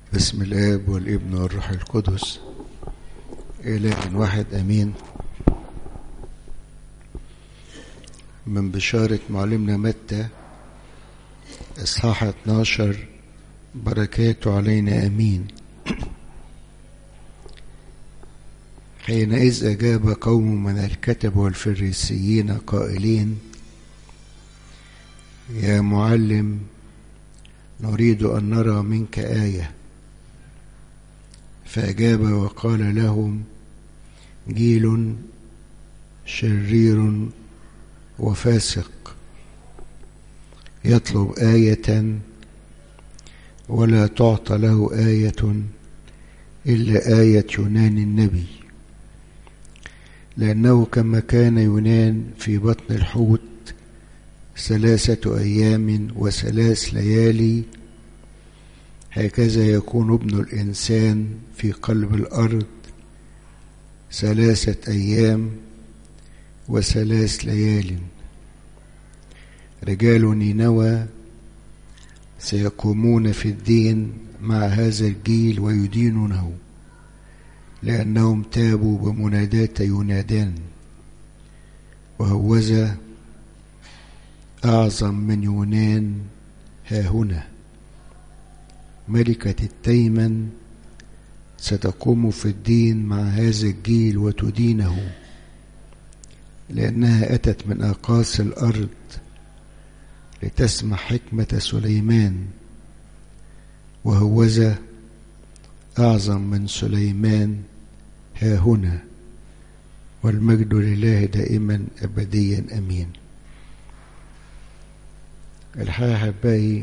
بسم الاب والابن والروح القدس اله واحد امين من بشارة معلمنا متى اصحاح 12 بركاته علينا امين حينئذ اجاب قوم من الكتب والفريسيين قائلين يا معلم نريد ان نرى منك ايه فأجاب وقال لهم جيل شرير وفاسق يطلب آية ولا تعطى له آية إلا آية يونان النبي لأنه كما كان يونان في بطن الحوت ثلاثة أيام وثلاث ليالي هكذا يكون ابن الإنسان في قلب الأرض ثلاثة أيام وثلاث ليال رجال نينوى سيقومون في الدين مع هذا الجيل ويدينونه لأنهم تابوا بمنادات ينادان وهوذا أعظم من يونان ها هنا ملكة التيمن ستقوم في الدين مع هذا الجيل وتدينه لأنها أتت من أقاصي الأرض لتسمع حكمة سليمان وهوذا أعظم من سليمان ها هنا والمجد لله دائما أبديا أمين الحقيقة أحبائي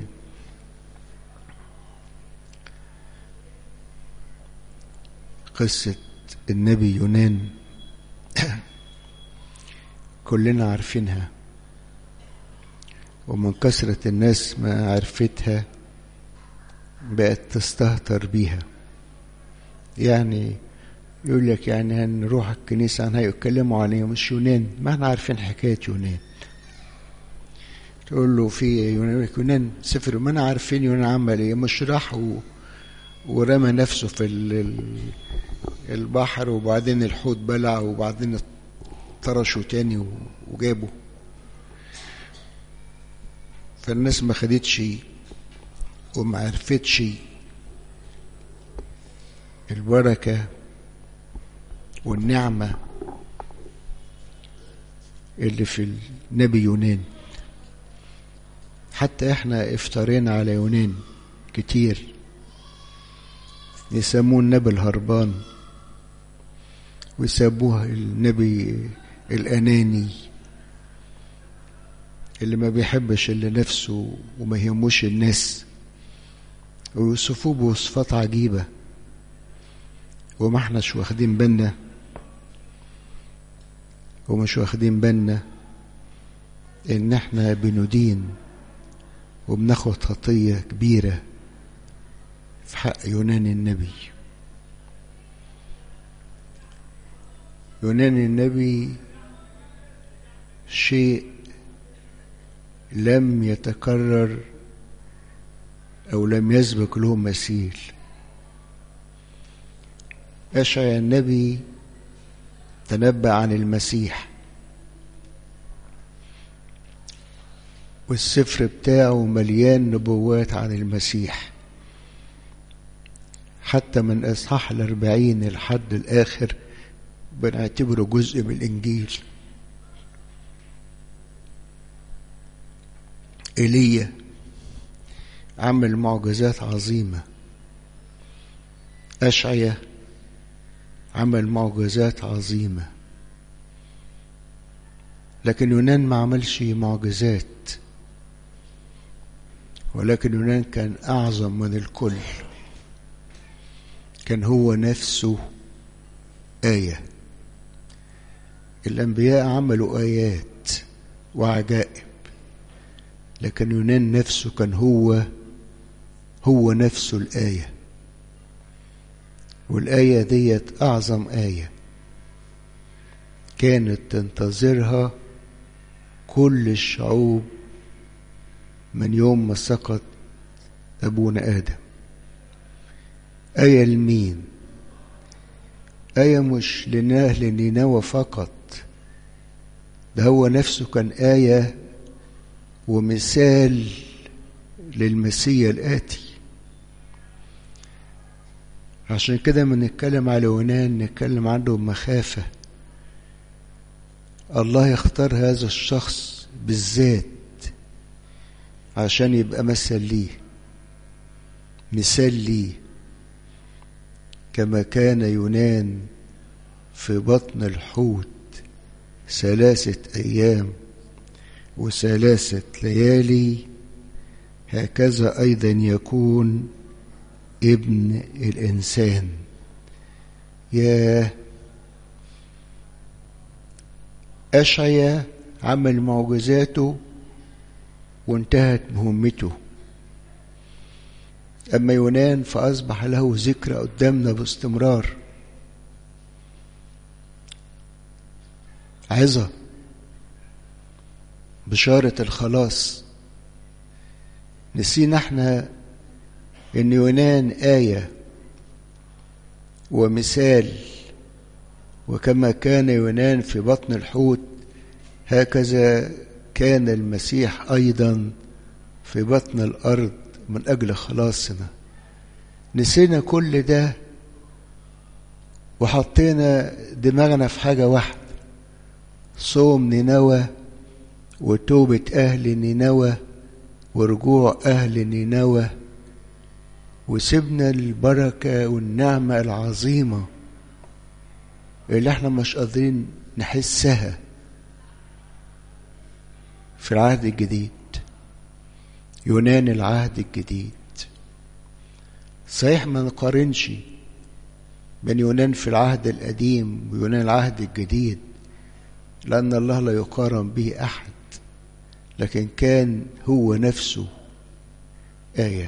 قصة النبي يونان كلنا عارفينها ومن كثرة الناس ما عرفتها بقت تستهتر بيها يعني يقول لك يعني هنروح الكنيسة عنها يتكلموا عن ايه مش يونان ما احنا عارفين حكاية يونان تقول له في يونان يونان سفر ما انا عارفين يونان عمل ايه مش راح و... ورمى نفسه في ال... البحر وبعدين الحوت بلع وبعدين طرشه تاني وجابه فالناس ما خدتش وما عرفتش البركة والنعمة اللي في النبي يونان حتى احنا افترينا على يونان كتير يسموه النبي الهربان ويسموه النبي الأناني اللي ما بيحبش إلا نفسه وما يهموش الناس ويوصفوه بوصفات عجيبة وما احناش واخدين بالنا ومش واخدين بالنا ان احنا بندين وبناخد خطية كبيرة في حق يونان النبي يونان النبي شيء لم يتكرر او لم يسبق له مثيل اشعيا النبي تنبأ عن المسيح والسفر بتاعه مليان نبوات عن المسيح حتى من اصحاح الاربعين لحد الاخر بنعتبره جزء من الإنجيل إيليا عمل معجزات عظيمة أشعية عمل معجزات عظيمة لكن يونان ما عملش معجزات ولكن يونان كان أعظم من الكل كان هو نفسه آية الأنبياء عملوا آيات وعجائب لكن يونان نفسه كان هو هو نفسه الآية والآية ديت أعظم آية كانت تنتظرها كل الشعوب من يوم ما سقط أبونا آدم آية لمين آية مش لأهل نينوى فقط ده هو نفسه كان آية ومثال للمسيا الآتي عشان كده من نتكلم على يونان نتكلم عنه بمخافة الله يختار هذا الشخص بالذات عشان يبقى مثل ليه مثال ليه كما كان يونان في بطن الحوت ثلاثة أيام وثلاثة ليالي هكذا أيضا يكون ابن الإنسان يا أشعيا عمل معجزاته وانتهت مهمته أما يونان فأصبح له ذكرى قدامنا باستمرار عظة بشارة الخلاص نسينا احنا ان يونان آية ومثال وكما كان يونان في بطن الحوت هكذا كان المسيح أيضا في بطن الأرض من أجل خلاصنا نسينا كل ده وحطينا دماغنا في حاجة واحدة صوم نينوى وتوبة أهل نينوى ورجوع أهل نينوى وسيبنا البركة والنعمة العظيمة اللي احنا مش قادرين نحسها في العهد الجديد يونان العهد الجديد صحيح ما نقارنش بين يونان في العهد القديم ويونان العهد الجديد لأن الله لا يقارن به أحد لكن كان هو نفسه آية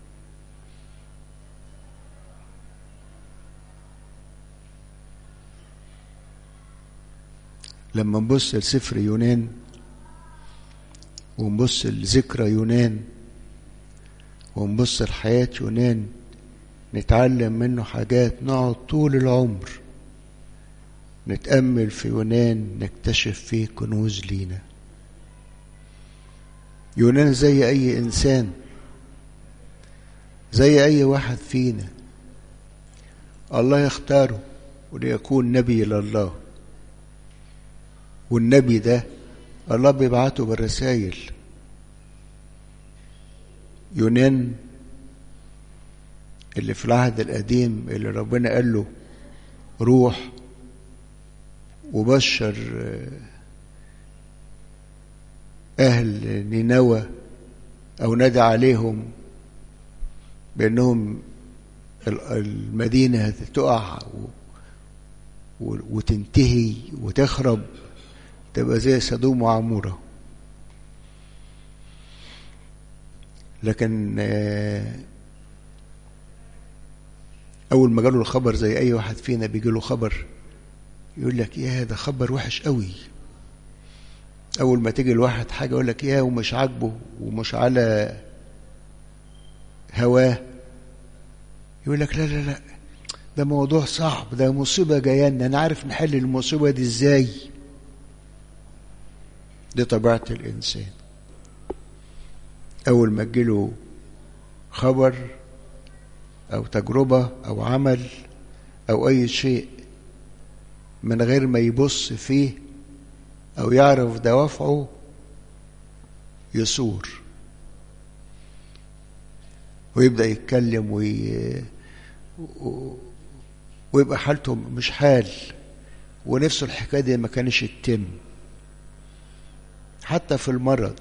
لما نبص لسفر يونان ونبص لذكرى يونان ونبص لحياة يونان نتعلم منه حاجات نقعد طول العمر نتأمل في يونان نكتشف فيه كنوز لينا يونان زي أي إنسان زي أي واحد فينا الله يختاره وليكون نبي لله والنبي ده الله بيبعته بالرسائل يونان اللي في العهد القديم اللي ربنا قال له روح وبشر أهل نينوى أو نادى عليهم بأنهم المدينة تقع وتنتهي وتخرب تبقى زي سدوم وعمورة لكن أول ما جاله الخبر زي أي واحد فينا بيجي له خبر يقول لك يا ده خبر وحش قوي أول ما تيجي الواحد حاجة يقول لك يا ومش عاجبه ومش على هواه يقول لك لا لا لا ده موضوع صعب ده مصيبة جاية لنا أنا عارف نحل المصيبة دي إزاي دي طبيعة الإنسان أول ما تجيله خبر أو تجربة أو عمل أو أي شيء من غير ما يبص فيه أو يعرف دوافعه يثور ويبدأ يتكلم وي... ويبقى حالته مش حال ونفسه الحكاية دي ما كانش تتم حتى في المرض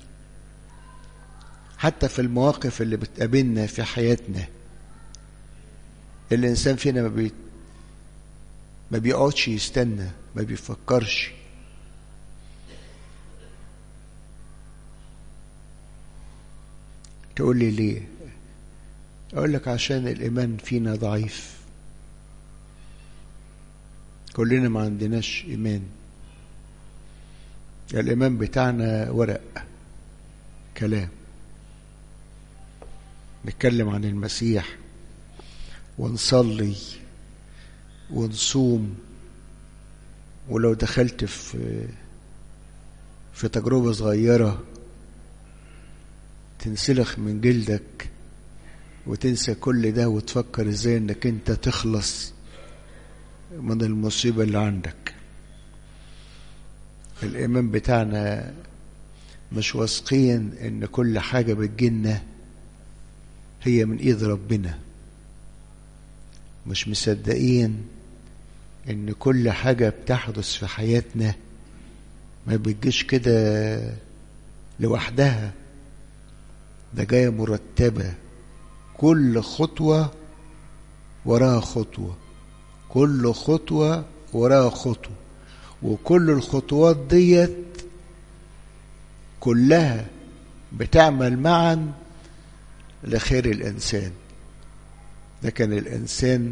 حتى في المواقف اللي بتقابلنا في حياتنا الإنسان فينا ما بي ما بيقعدش يستنى ما بيفكرش تقول لي ليه أقول لك عشان الإيمان فينا ضعيف كلنا ما عندناش إيمان الإيمان بتاعنا ورق كلام نتكلم عن المسيح ونصلي ونصوم ولو دخلت في في تجربة صغيرة تنسلخ من جلدك وتنسى كل ده وتفكر ازاي انك انت تخلص من المصيبة اللي عندك الإيمان بتاعنا مش واثقين ان كل حاجة بتجينا هي من ايد ربنا مش مصدقين ان كل حاجة بتحدث في حياتنا ما بتجيش كده لوحدها ده جاية مرتبة كل خطوة وراها خطوة كل خطوة وراها خطوة وكل الخطوات ديت كلها بتعمل معا لخير الإنسان لكن الإنسان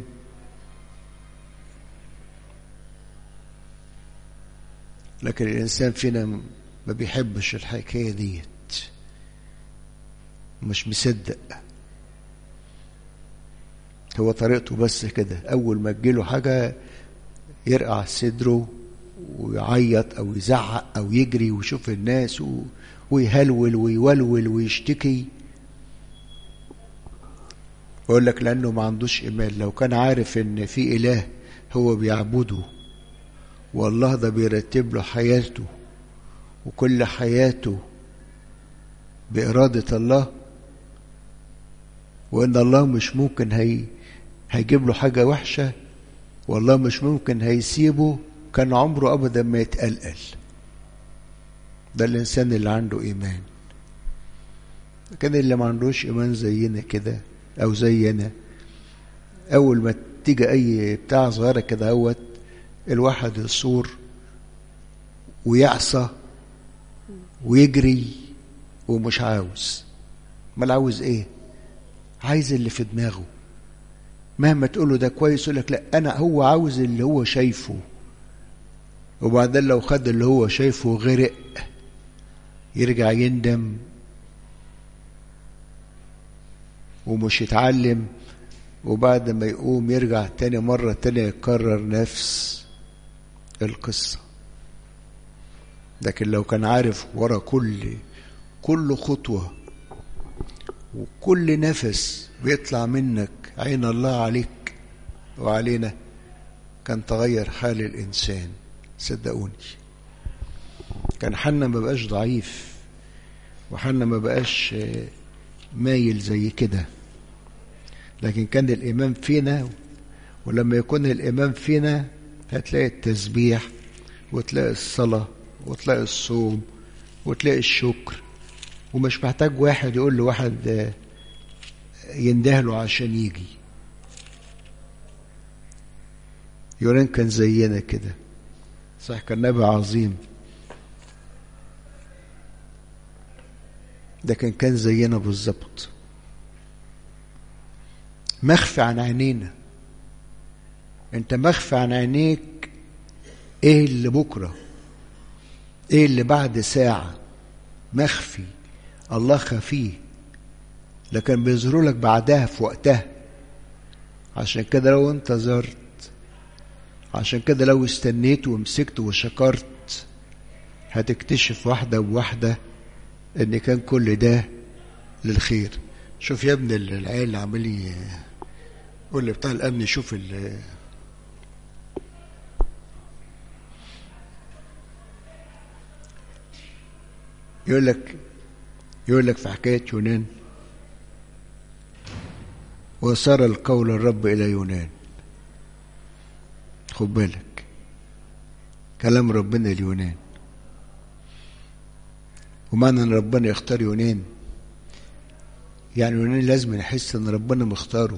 لكن الإنسان فينا ما بيحبش الحكاية ديت مش مصدق هو طريقته بس كده أول ما تجيله حاجة يرقع صدره ويعيط أو يزعق أو يجري ويشوف الناس و... ويهلول ويولول ويشتكي يقول لك لأنه ما عندوش إيمان لو كان عارف إن في إله هو بيعبده والله ده بيرتب له حياته وكل حياته بإرادة الله وإن الله مش ممكن هي هيجيب له حاجة وحشة والله مش ممكن هيسيبه كان عمره أبدا ما يتقلقل ده الإنسان اللي عنده إيمان كان اللي ما عندوش إيمان زينا كده أو زينا أول ما تيجي أي بتاع صغيرة كده اهوت الواحد يصور ويعصى ويجري ومش عاوز امال عاوز ايه عايز اللي في دماغه مهما تقول له ده كويس يقول لك لا انا هو عاوز اللي هو شايفه وبعدين لو خد اللي هو شايفه وغرق يرجع يندم ومش يتعلم وبعد ما يقوم يرجع تاني مرة تانية يكرر نفس القصة لكن لو كان عارف ورا كل كل خطوة وكل نفس بيطلع منك عين الله عليك وعلينا كان تغير حال الإنسان صدقوني كان حنا ما بقاش ضعيف وحنا ما بقاش مايل زي كده لكن كان الإمام فينا ولما يكون الإمام فينا هتلاقي التسبيح وتلاقي الصلاة وتلاقي الصوم وتلاقي الشكر ومش محتاج واحد يقول له واحد يندهله عشان يجي يونان كان زينا كده صح كان نبي عظيم لكن كان زينا بالظبط مخفي عن عينينا انت مخفي عن عينيك ايه اللي بكره ايه اللي بعد ساعه مخفي الله خفيه لكن بيظهروا لك بعدها في وقتها عشان كده لو انتظرت عشان كده لو استنيت ومسكت وشكرت هتكتشف واحدة بواحدة ان كان كل ده للخير شوف يا ابن العيال اللي عمال يقول لي بتاع الامن شوف ال يقول لك يقول لك في حكاية يونان وصار القول الرب إلى يونان خد بالك كلام ربنا اليونان ومعنى ان ربنا يختار يونان يعني يونان لازم يحس ان ربنا مختاره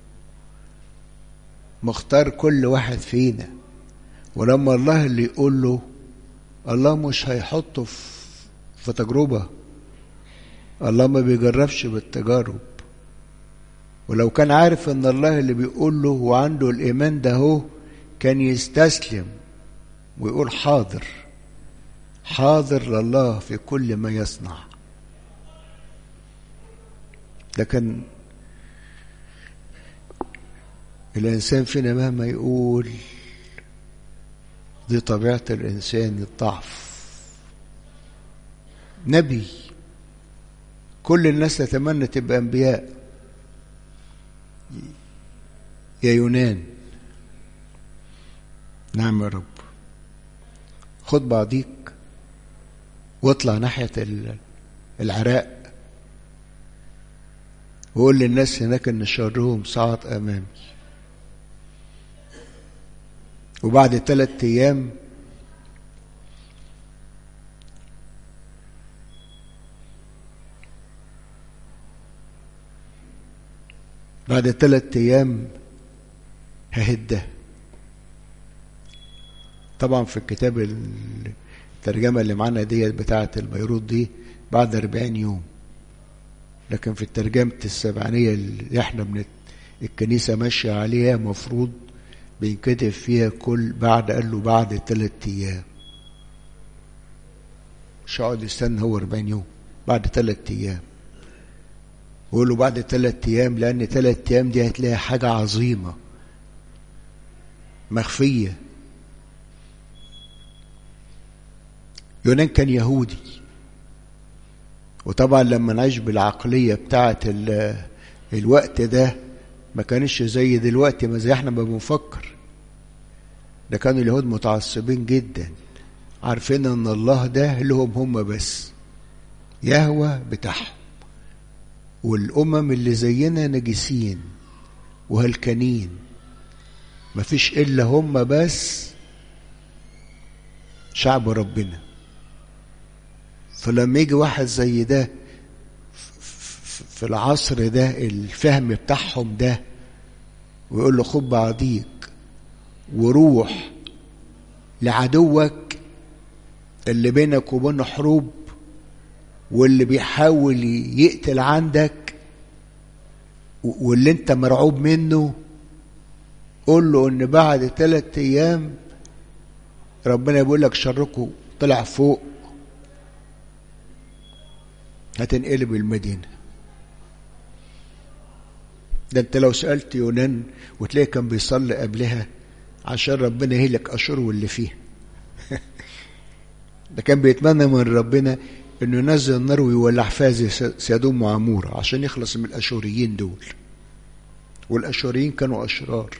مختار كل واحد فينا ولما الله اللي يقول له الله مش هيحطه في تجربة الله ما بيجربش بالتجارب ولو كان عارف ان الله اللي بيقول له وعنده الايمان ده هو كان يستسلم ويقول حاضر حاضر لله في كل ما يصنع لكن الإنسان فينا مهما يقول دي طبيعة الإنسان الضعف نبي كل الناس تتمنى تبقى أنبياء يا يونان نعم يا رب خد بعضيك واطلع ناحية العراق وقول للناس هناك ان شرهم صعد امامي وبعد ثلاثة ايام بعد ثلاثة ايام ههده طبعا في الكتاب الترجمة اللي معانا ديت بتاعة البيروت دي بعد أربعين يوم لكن في الترجمة السبعانية اللي احنا من الكنيسة ماشية عليها مفروض بينكتب فيها كل بعد قال له بعد ثلاث أيام مش هقعد يستنى هو 40 يوم بعد ثلاث أيام وقول له بعد ثلاث أيام لأن ثلاث أيام دي هتلاقي حاجة عظيمة مخفية يونان كان يهودي وطبعا لما نعيش بالعقلية بتاعة الوقت ده ما كانش زي دلوقتي ما زي احنا ما بنفكر ده كانوا اليهود متعصبين جدا عارفين ان الله ده لهم هم بس يهوى بتاعهم والامم اللي زينا نجسين وهلكانين مفيش الا هم بس شعب ربنا فلما يجي واحد زي ده في العصر ده الفهم بتاعهم ده ويقول له خد بعضيك وروح لعدوك اللي بينك وبينه حروب واللي بيحاول يقتل عندك واللي انت مرعوب منه قول له ان بعد ثلاثة ايام ربنا بيقول لك شركه طلع فوق هتنقلب المدينة ده انت لو سألت يونان وتلاقي كان بيصلي قبلها عشان ربنا يهلك أشور واللي فيها ده كان بيتمنى من ربنا انه ينزل النار ويولع فيها زي سيدوم وعمورة عشان يخلص من الأشوريين دول والأشوريين كانوا أشرار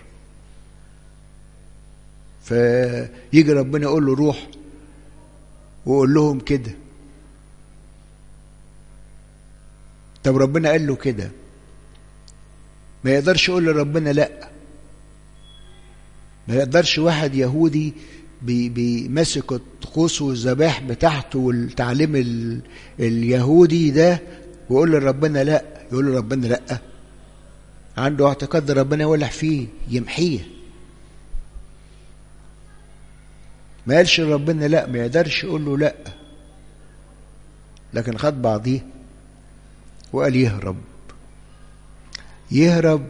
فيجي ربنا يقول له روح وقول لهم كده طب ربنا قال له كده ما يقدرش يقول لربنا لا ما يقدرش واحد يهودي بيمسك الطقوس والذبائح بتاعته والتعليم ال... اليهودي ده ويقول لربنا لا يقول لربنا لا عنده اعتقاد ربنا يولع فيه يمحيه ما قالش لربنا لا ما يقدرش يقول له لا لكن خد بعضيه وقال يهرب يهرب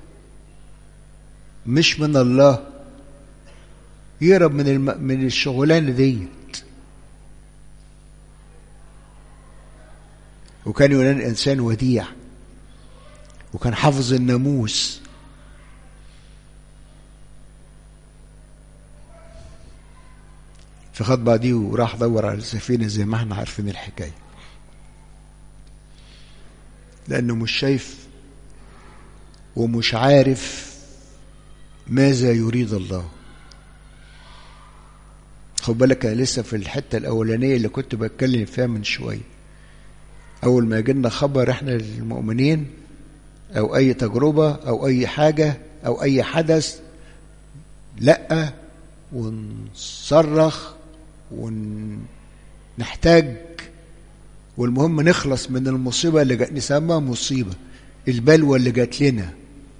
مش من الله يهرب من الم... من الشغلانه ديت وكان يونان انسان وديع وكان حافظ الناموس فخد بعديه وراح دور على السفينه زي ما احنا عارفين الحكايه لانه مش شايف ومش عارف ماذا يريد الله خد بالك انا لسه في الحته الاولانيه اللي كنت بتكلم فيها من شويه اول ما جينا خبر احنا للمؤمنين او اي تجربه او اي حاجه او اي حدث لا ونصرخ ونحتاج والمهم نخلص من المصيبه اللي جات نسميها مصيبه البلوى اللي جات لنا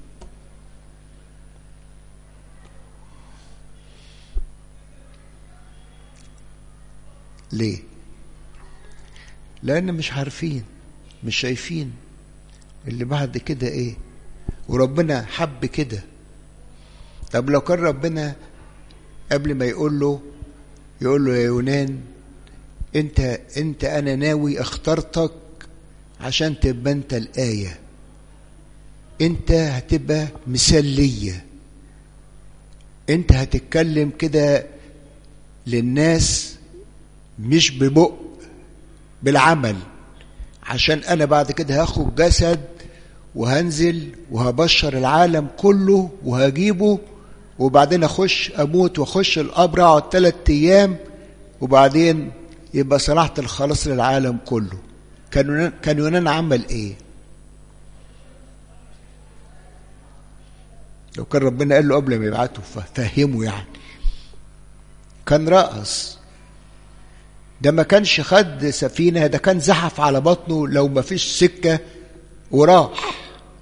ليه لان مش عارفين مش شايفين اللي بعد كده ايه وربنا حب كده طب لو كان ربنا قبل ما يقول له يقول له يا يونان انت انت انا ناوي اخترتك عشان تبقى انت الايه انت هتبقى مثال ليا انت هتتكلم كده للناس مش ببق بالعمل عشان انا بعد كده هاخد جسد وهنزل وهبشر العالم كله وهجيبه وبعدين اخش اموت واخش القبر اقعد ثلاث ايام وبعدين يبقى صنعت الخلاص للعالم كله كان كان يونان عمل ايه لو كان ربنا قال له قبل ما يبعته فهمه يعني كان رقص ده ما كانش خد سفينة ده كان زحف على بطنه لو ما فيش سكة وراح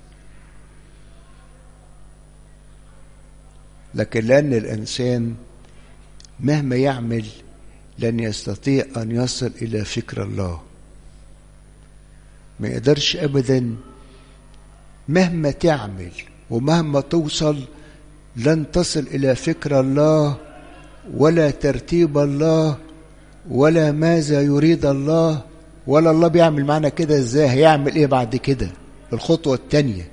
لكن لأن الإنسان مهما يعمل لن يستطيع أن يصل إلى فكر الله ما يقدرش أبدا مهما تعمل ومهما توصل لن تصل إلى فكر الله ولا ترتيب الله ولا ماذا يريد الله ولا الله بيعمل معنا كده ازاي هيعمل ايه بعد كده الخطوة التانية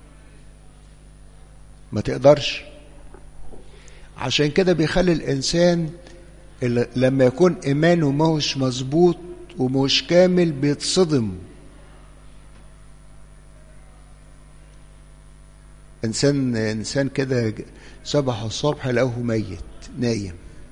ما تقدرش عشان كده بيخلي الإنسان لما يكون إيمانه ماهوش مظبوط ومش كامل بيتصدم إنسان إنسان كده صبح الصبح لقوه ميت نايم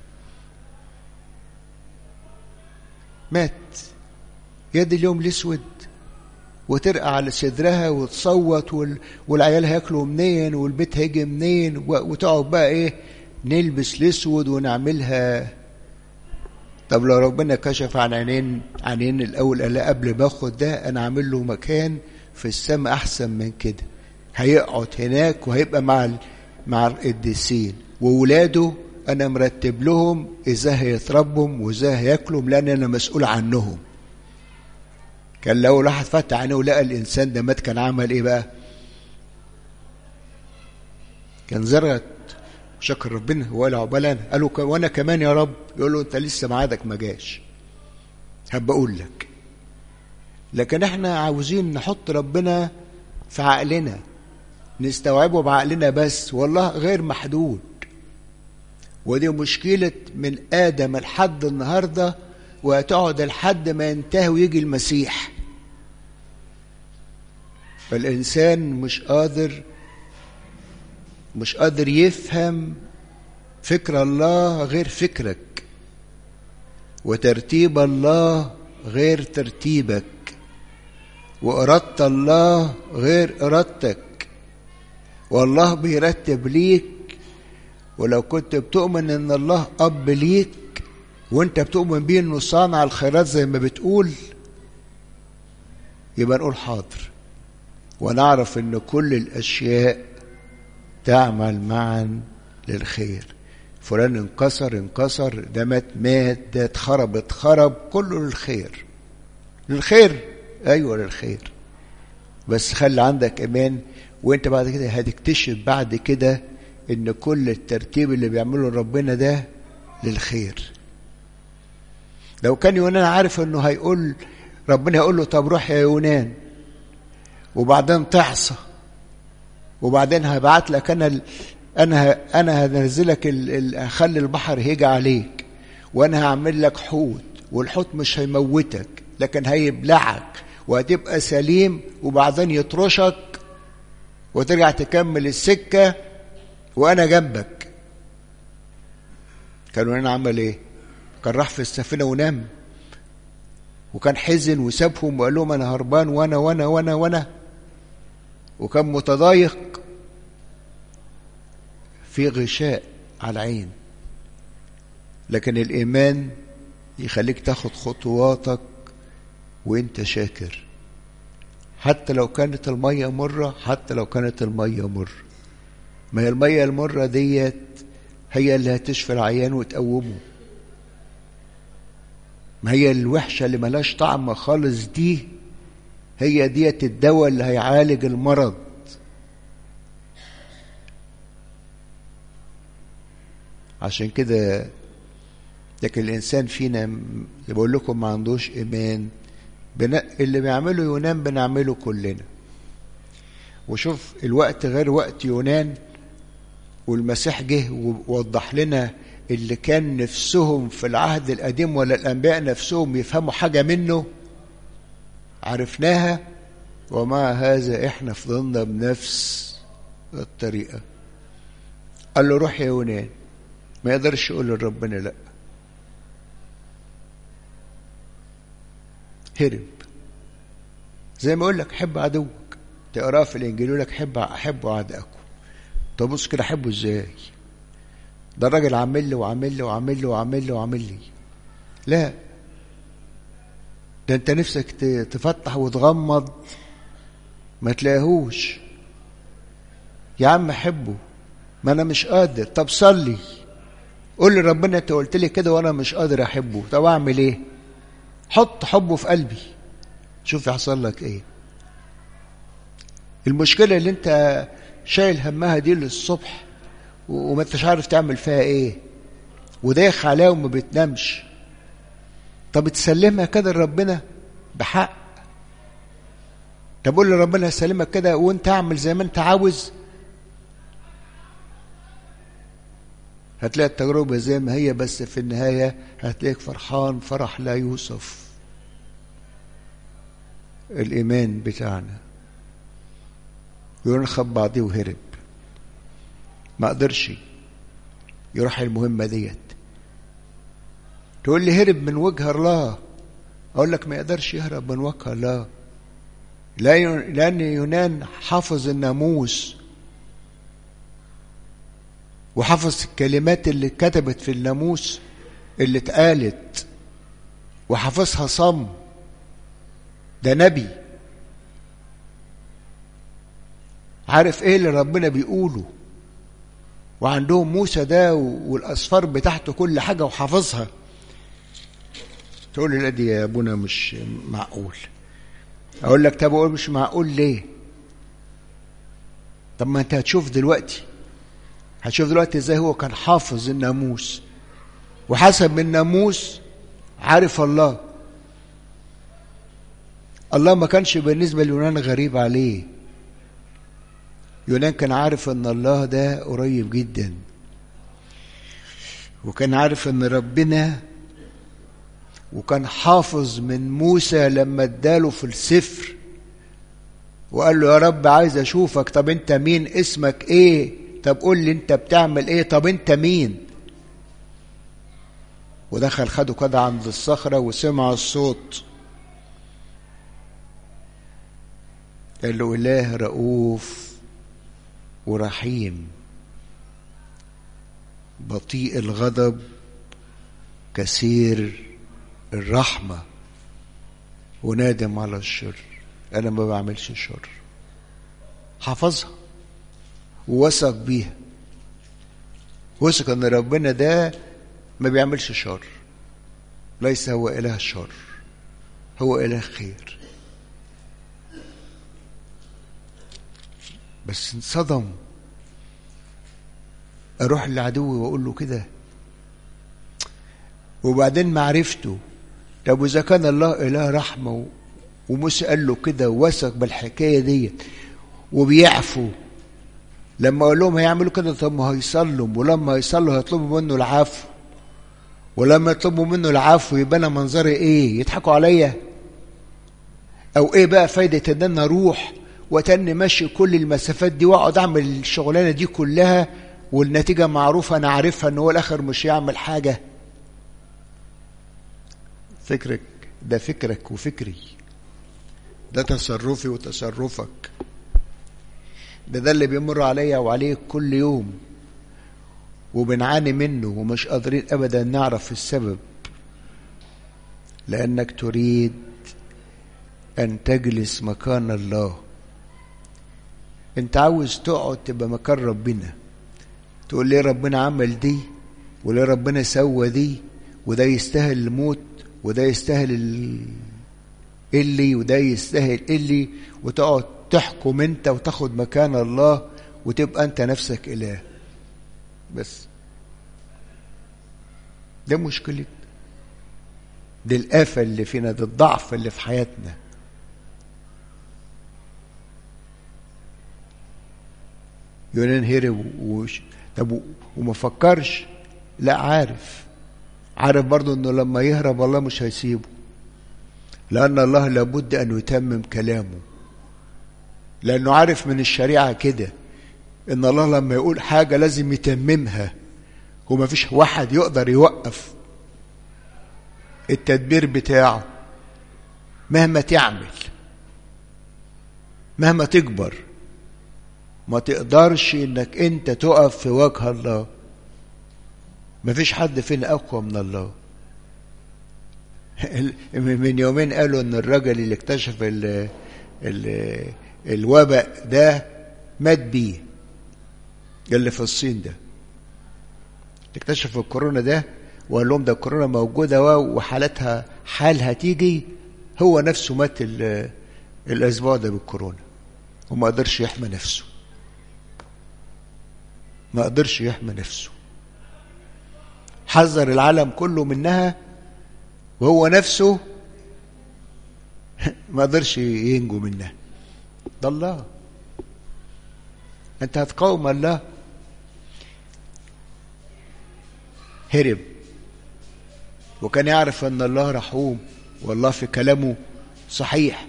مات يد اليوم الاسود وترقع على صدرها وتصوت وال... والعيال هياكلوا منين والبيت هيجي منين و... وتقعد بقى ايه نلبس الاسود ونعملها طب لو ربنا كشف عن عينين عينين الاول قال قبل ما اخد ده انا عامل له مكان في السماء احسن من كده هيقعد هناك وهيبقى مع ال... مع القديسين وولاده انا مرتب لهم ازاي هيتربوا وازاي هياكلوا لان انا مسؤول عنهم كان لو الواحد فتح عينه ولقى الانسان ده مات كان عمل ايه بقى كان زرت شكر ربنا ولا عقبال قالوا وانا كمان يا رب يقول له انت لسه ميعادك ما جاش هبقى اقول لك لكن احنا عاوزين نحط ربنا في عقلنا نستوعبه بعقلنا بس والله غير محدود ودي مشكلة من آدم لحد النهاردة وهتقعد لحد ما ينتهي ويجي المسيح فالإنسان مش قادر مش قادر يفهم فكر الله غير فكرك وترتيب الله غير ترتيبك وإرادة الله غير إرادتك والله بيرتب ليك ولو كنت بتؤمن ان الله اب ليك وانت بتؤمن بيه انه صانع الخيرات زي ما بتقول يبقى نقول حاضر ونعرف ان كل الاشياء تعمل معا للخير فلان انكسر انكسر ده مات مات ده اتخرب اتخرب كله للخير للخير ايوه للخير بس خلي عندك ايمان وانت بعد كده هتكتشف بعد كده ان كل الترتيب اللي بيعمله ربنا ده للخير لو كان يونان عارف انه هيقول ربنا هيقول له طب روح يا يونان وبعدين تعصى وبعدين هبعت لك انا انا انا هنزلك اخلي البحر هيجي عليك وانا هعمل لك حوت والحوت مش هيموتك لكن هيبلعك وهتبقى سليم وبعدين يطرشك وترجع تكمل السكه وانا جنبك كانوا هنا عمل ايه كان راح في السفينه ونام وكان حزن وسابهم وقال لهم انا هربان وانا وانا وانا وانا وكان متضايق في غشاء على العين لكن الايمان يخليك تاخد خطواتك وانت شاكر حتى لو كانت الميه مره حتى لو كانت الميه مره ما هي المية المرة ديت هي اللي هتشفي العيان وتقومه ما هي الوحشة اللي ملاش طعم خالص دي هي ديت الدواء اللي هيعالج المرض عشان كده لكن الإنسان فينا بقول لكم ما عندوش إيمان اللي بيعمله يونان بنعمله كلنا وشوف الوقت غير وقت يونان والمسيح جه ووضح لنا اللي كان نفسهم في العهد القديم ولا الأنبياء نفسهم يفهموا حاجة منه عرفناها ومع هذا احنا فضلنا بنفس الطريقة قال له روح يا يونان ما يقدرش يقول لربنا لا هرب زي ما اقول لك حب عدوك تقراه في الانجيل يقول لك حب احبوا اعدائكم طب بص كده احبه ازاي ده الراجل عامل لي وعامل لي وعامل لي وعامل لي وعامل لي لا ده انت نفسك تفتح وتغمض ما تلاقيهوش يا عم حبه ما انا مش قادر طب صلي قول لي ربنا انت قلت لي كده وانا مش قادر احبه طب اعمل ايه حط حبه في قلبي شوف يحصل لك ايه المشكله اللي انت شايل همها دي للصبح وما انتش عارف تعمل فيها ايه ودايخ عليها وما بتنامش طب تسلمها كده لربنا بحق طب قول لربنا هسلمك كده وانت اعمل زي ما انت عاوز هتلاقي التجربة زي ما هي بس في النهاية هتلاقيك فرحان فرح لا يوصف الإيمان بتاعنا يقول خد بعضيه وهرب ما قدرش يروح المهمة ديت تقول لي هرب من وجه الله أقول لك ما يقدرش يهرب من وجه الله لأن يونان حافظ الناموس وحفظ الكلمات اللي اتكتبت في الناموس اللي اتقالت وحافظها صم ده نبي عارف ايه اللي ربنا بيقوله وعندهم موسى ده والاسفار بتاعته كل حاجه وحافظها تقول لي لا دي يا ابونا مش معقول اقول لك طب اقول مش معقول ليه طب ما انت هتشوف دلوقتي هتشوف دلوقتي ازاي هو كان حافظ الناموس وحسب الناموس عارف الله الله ما كانش بالنسبة ليونان غريب عليه يونان كان عارف ان الله ده قريب جدا وكان عارف ان ربنا وكان حافظ من موسى لما اداله في السفر وقال له يا رب عايز اشوفك طب انت مين اسمك ايه طب قول لي انت بتعمل ايه طب انت مين ودخل خده كده عند الصخرة وسمع الصوت قال له إله رؤوف ورحيم بطيء الغضب كثير الرحمة ونادم على الشر أنا ما بعملش شر حافظها ووثق بيها وثق ان ربنا ده ما بيعملش شر ليس هو اله شر هو اله خير بس انصدم اروح لعدوي واقول له كده وبعدين معرفته طب واذا كان الله اله رحمه وموسى قال له كده ووثق بالحكايه دي وبيعفو لما اقول لهم هيعملوا كده طب ما هيصلوا ولما هيصلوا هيطلبوا منه العفو ولما يطلبوا منه العفو يبقى انا منظري ايه يضحكوا عليا او ايه بقى فايده ان انا اروح وتاني ماشي كل المسافات دي واقعد اعمل الشغلانه دي كلها والنتيجه معروفه انا عارفها ان هو الاخر مش يعمل حاجه فكرك ده فكرك وفكري ده تصرفي وتصرفك ده ده اللي بيمر عليا وعليك كل يوم وبنعاني منه ومش قادرين ابدا نعرف السبب لانك تريد ان تجلس مكان الله انت عاوز تقعد تبقى مكان ربنا تقول ليه ربنا عمل دي وليه ربنا سوى دي وده يستاهل الموت وده يستاهل اللي وده يستاهل اللي وتقعد تحكم انت وتاخد مكان الله وتبقى انت نفسك اله بس ده مشكلة دي الآفة اللي فينا ده الضعف اللي في حياتنا يونان هرب وش طب وما فكرش لا عارف عارف برضه انه لما يهرب الله مش هيسيبه لان الله لابد ان يتمم كلامه لانه عارف من الشريعه كده ان الله لما يقول حاجه لازم يتممها وما فيش واحد يقدر يوقف التدبير بتاعه مهما تعمل مهما تكبر ما تقدرش انك انت تقف في وجه الله ما فيش حد فينا اقوى من الله من يومين قالوا ان الراجل اللي اكتشف ال ال الوباء ده مات بيه اللي في الصين ده اللي اكتشف الكورونا ده وقال لهم ده الكورونا موجوده وحالتها حالها تيجي هو نفسه مات الاسبوع ده بالكورونا وما قدرش يحمي نفسه ما قدرش يحمي نفسه حذر العالم كله منها وهو نفسه ما قدرش ينجو منها ده الله انت هتقاوم الله هرب وكان يعرف ان الله رحوم والله في كلامه صحيح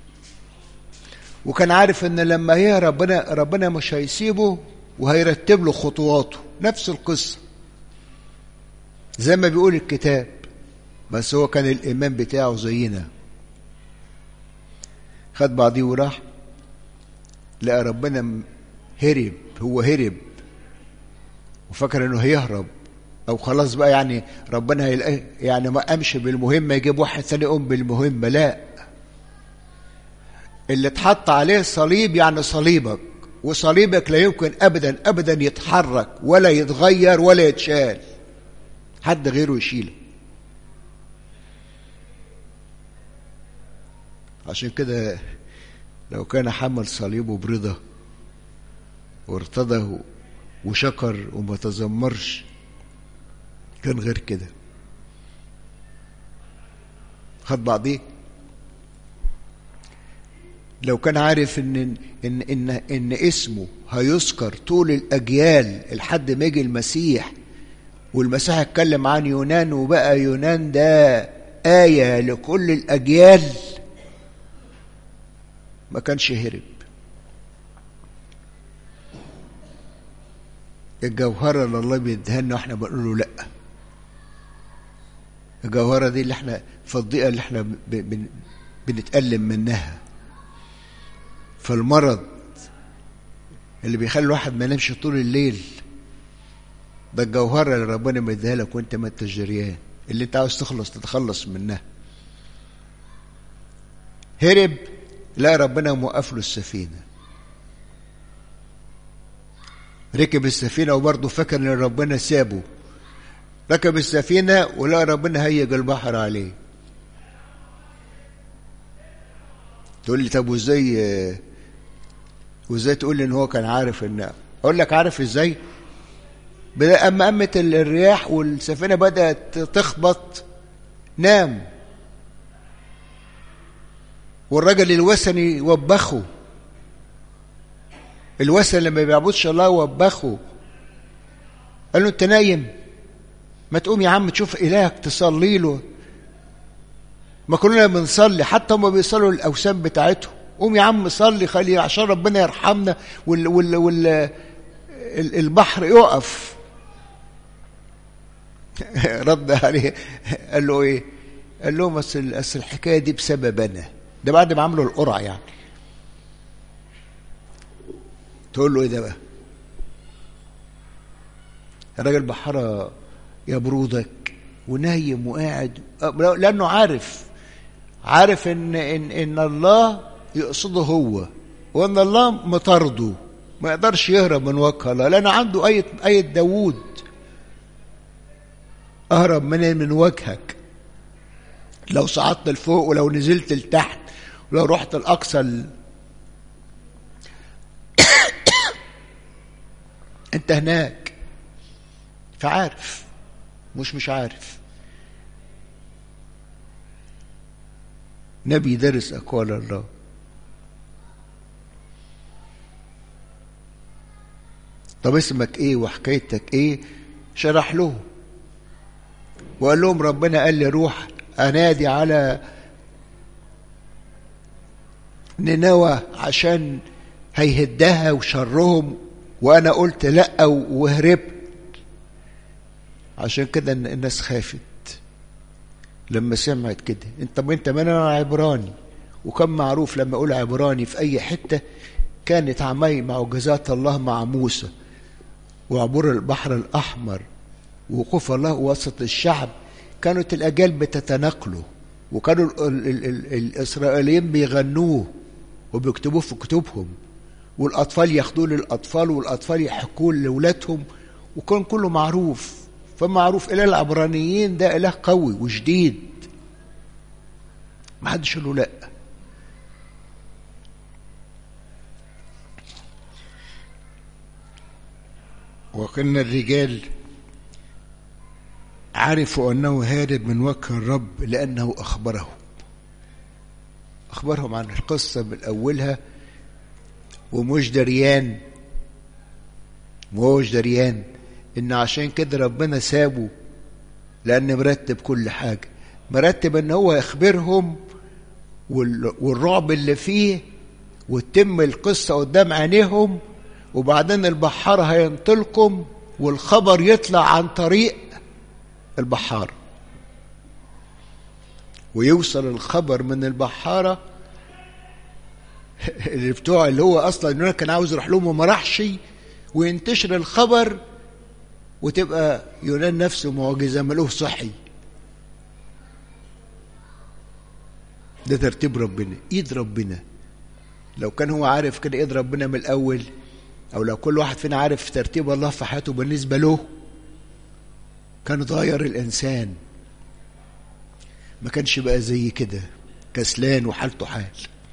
وكان عارف ان لما يهرب ربنا ربنا مش هيسيبه وهيرتب له خطواته نفس القصه زي ما بيقول الكتاب بس هو كان الايمان بتاعه زينا خد بعضيه وراح لقى ربنا هرب هو هرب وفكر انه هيهرب او خلاص بقى يعني ربنا هيلاقي يعني ما قامش بالمهمه يجيب واحد ثاني يقوم بالمهمه لا اللي اتحط عليه صليب يعني صليبك وصليبك لا يمكن ابدا ابدا يتحرك ولا يتغير ولا يتشال حد غيره يشيله عشان كده لو كان حمل صليبه برضا وارتضى وشكر وما تذمرش كان غير كده خد بعضيه لو كان عارف ان ان ان ان اسمه هيذكر طول الاجيال لحد ما يجي المسيح والمسيح اتكلم عن يونان وبقى يونان ده آية لكل الأجيال ما كانش هرب الجوهرة اللي الله بيديها لنا واحنا بنقول له لأ الجوهرة دي اللي احنا في الضيقة اللي احنا بن بنتألم منها فالمرض اللي بيخلي الواحد ما ينامش طول الليل ده الجوهرة اللي ربنا مديها لك وانت ما انتش جريان اللي انت عاوز تخلص تتخلص منها هرب لا ربنا موقف له السفينة ركب السفينة وبرضه فكر ان ربنا سابه ركب السفينة ولا ربنا هيج البحر عليه تقول لي طب وازاي وازاي تقول لي ان هو كان عارف ان اقول لك عارف ازاي اما قامت الرياح والسفينه بدات تخبط نام والراجل الوثني وبخه الوثن لما ما بيعبدش الله وبخه قال له انت نايم ما تقوم يا عم تشوف الهك تصلي له ما كلنا بنصلي حتى هم بيصلوا الاوثان بتاعتهم قوم يا عم صلي خلي عشان ربنا يرحمنا وال وال وال البحر يقف رد عليه قال له ايه قال لهم اصل اصل الحكايه دي بسبب انا ده بعد ما عملوا القرعه يعني تقول له ايه ده بقى الراجل بحاره يا برودك ونايم وقاعد لانه عارف عارف ان ان ان الله يقصده هو وان الله مطارده ما يقدرش يهرب من وجه الله لان عنده ايه ايه داوود اهرب من من وجهك لو صعدت لفوق ولو نزلت لتحت ولو رحت الاقصى ال... انت هناك فعارف مش مش عارف نبي درس اقوال الله طب اسمك ايه وحكايتك ايه شرح لهم وقال لهم ربنا قال لي روح انادي على نينوى عشان هيهدها وشرهم وانا قلت لا وهربت عشان كده الناس خافت لما سمعت كده انت انت من انا عبراني وكان معروف لما اقول عبراني في اي حته كانت عمي معجزات الله مع موسى وعبور البحر الاحمر ووقوف الله وسط الشعب كانت الاجيال بتتناقله وكانوا ال ال ال ال الاسرائيليين بيغنوه وبيكتبوه في كتبهم والاطفال ياخدوه للاطفال والاطفال يحكوه لاولادهم وكان كله معروف فمعروف اله العبرانيين ده اله قوي وشديد ما حدش له لا وكان الرجال عرفوا انه هارب من وجه الرب لانه اخبره اخبرهم عن القصه من اولها ومش دريان ومش دريان ان عشان كده ربنا سابه لان مرتب كل حاجه مرتب ان هو يخبرهم والرعب اللي فيه وتتم القصه قدام عينيهم وبعدين البحارة هينطلقم والخبر يطلع عن طريق البحارة ويوصل الخبر من البحارة اللي بتوع اللي هو اصلا كان عاوز يروح لهم وما راحش وينتشر الخبر وتبقى يونان نفسه معجزه ملوه صحي ده ترتيب ربنا ايد ربنا لو كان هو عارف كده ايد ربنا من الاول او لو كل واحد فينا عارف ترتيب الله في حياته بالنسبه له كان اتغير الانسان ما كانش بقى زي كده كسلان وحالته حال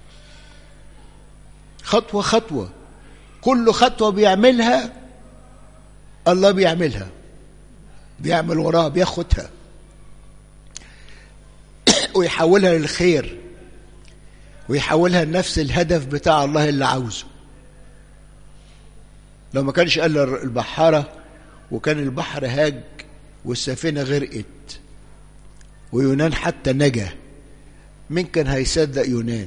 خطوه خطوه كل خطوه بيعملها الله بيعملها بيعمل وراها بياخدها ويحولها للخير ويحولها لنفس الهدف بتاع الله اللي عاوزه لو ما كانش قال البحارة وكان البحر هاج والسفينة غرقت ويونان حتى نجا مين كان هيصدق يونان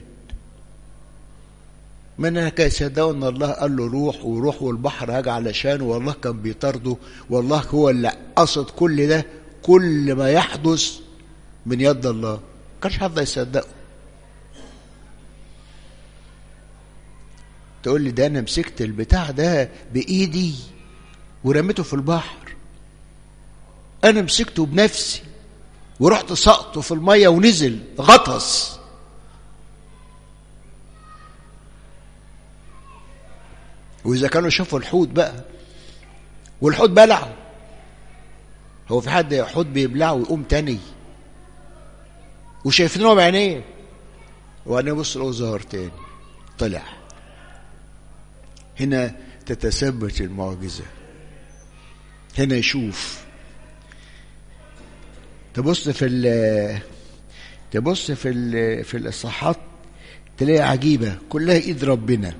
من كان يصدقوا ان الله قال له روح وروح والبحر هاج علشان والله كان بيطارده والله هو اللي قصد كل ده كل ما يحدث من يد الله كانش حد يصدقه تقول لي ده انا مسكت البتاع ده بايدي ورميته في البحر انا مسكته بنفسي ورحت سقطه في الميه ونزل غطس واذا كانوا شافوا الحوت بقى والحوت بلعه هو في حد حوت بيبلعه ويقوم تاني وشايفينه بعينيه وبعدين بص له ظهر تاني طلع هنا تتثبت المعجزة هنا يشوف تبص في ال تبص في ال في الإصحاحات تلاقي عجيبة كلها إيد ربنا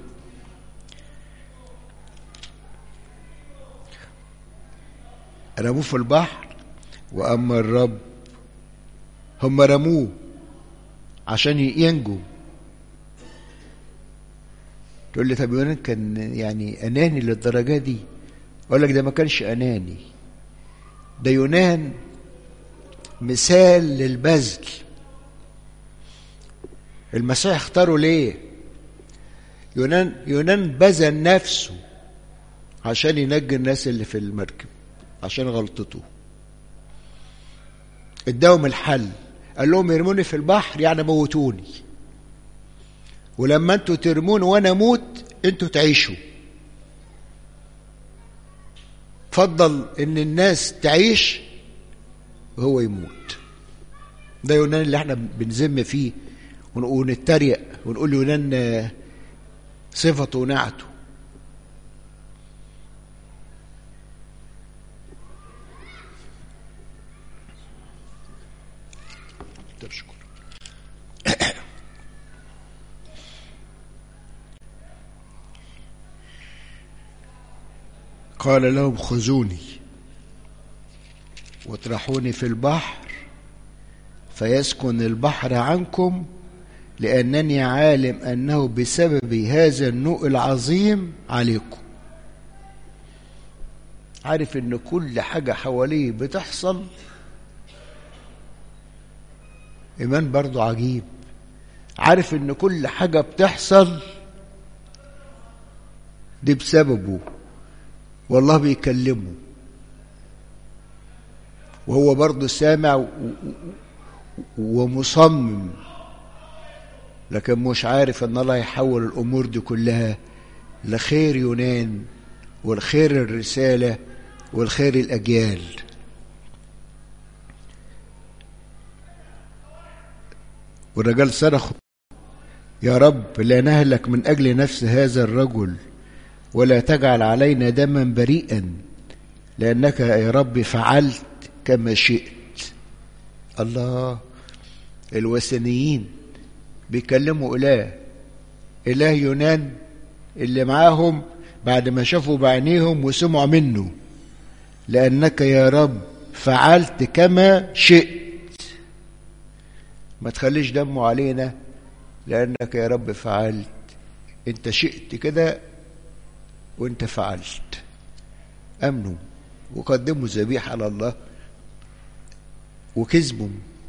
رموه في البحر وأما الرب هم رموه عشان ينجوا تقول لي طب يونان كان يعني اناني للدرجه دي اقول لك ده ما كانش اناني ده يونان مثال للبذل المسيح اختاره ليه يونان يونان بذل نفسه عشان ينجي الناس اللي في المركب عشان غلطته اداهم الحل قال لهم يرموني في البحر يعني موتوني ولما انتوا ترمون وانا اموت انتوا تعيشوا فضل ان الناس تعيش وهو يموت ده يونان اللي احنا بنذم فيه ونتريق ونقول يونان صفته ونعته تشكر قال لهم خذوني واطرحوني في البحر فيسكن البحر عنكم لأنني عالم أنه بسبب هذا النوء العظيم عليكم عارف ان كل حاجة حواليه بتحصل إيمان برضو عجيب عارف ان كل حاجة بتحصل دي بسببه والله بيكلمه وهو برضه سامع ومصمم لكن مش عارف ان الله يحول الامور دي كلها لخير يونان والخير الرساله والخير الاجيال والرجال صرخوا يا رب لا نهلك من اجل نفس هذا الرجل ولا تجعل علينا دما بريئا لانك يا رب فعلت كما شئت الله الوثنيين بيكلموا اله اله يونان اللي معاهم بعد ما شافوا بعينيهم وسمعوا منه لانك يا رب فعلت كما شئت ما تخليش دمه علينا لانك يا رب فعلت انت شئت كده وانت فعلت امنوا وقدموا ذبيحه على الله وكذبوا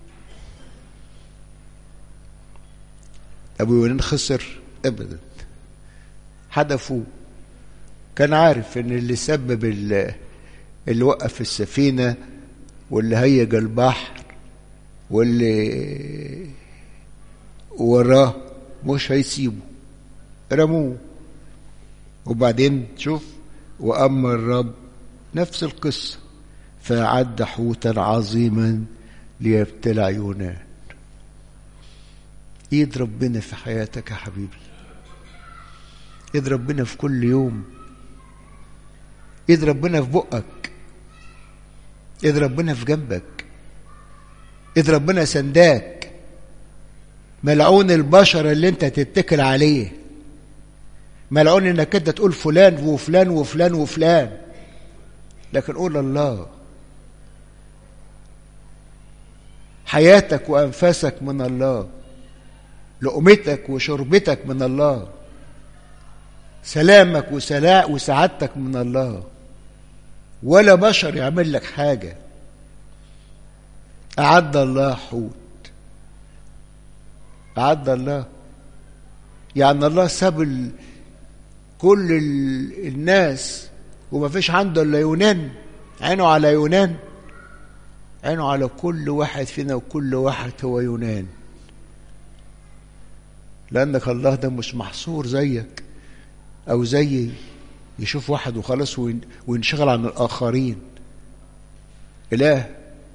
ابو يونان خسر ابدا هدفه كان عارف ان اللي سبب اللي, اللي وقف السفينه واللي هيج البحر واللي وراه مش هيسيبه رموه وبعدين شوف واما الرب نفس القصه فأعد حوتا عظيما ليبتلع يونان ايد ربنا في حياتك يا حبيبي ايد ربنا في كل يوم ايد ربنا في بقك ايد ربنا في جنبك ايد ربنا سنداك ملعون البشر اللي انت تتكل عليه ملعون انك انت تقول فلان وفلان وفلان وفلان لكن قول الله حياتك وانفاسك من الله لقمتك وشربتك من الله سلامك وسلاء وسعادتك من الله ولا بشر يعمل لك حاجه اعد الله حوت اعد الله يعني الله ساب ال... كل ال... الناس وما فيش عنده الا يونان عينه على يونان عينه على كل واحد فينا وكل واحد هو يونان لأنك الله ده مش محصور زيك أو زيي يشوف واحد وخلاص وينشغل عن الآخرين إله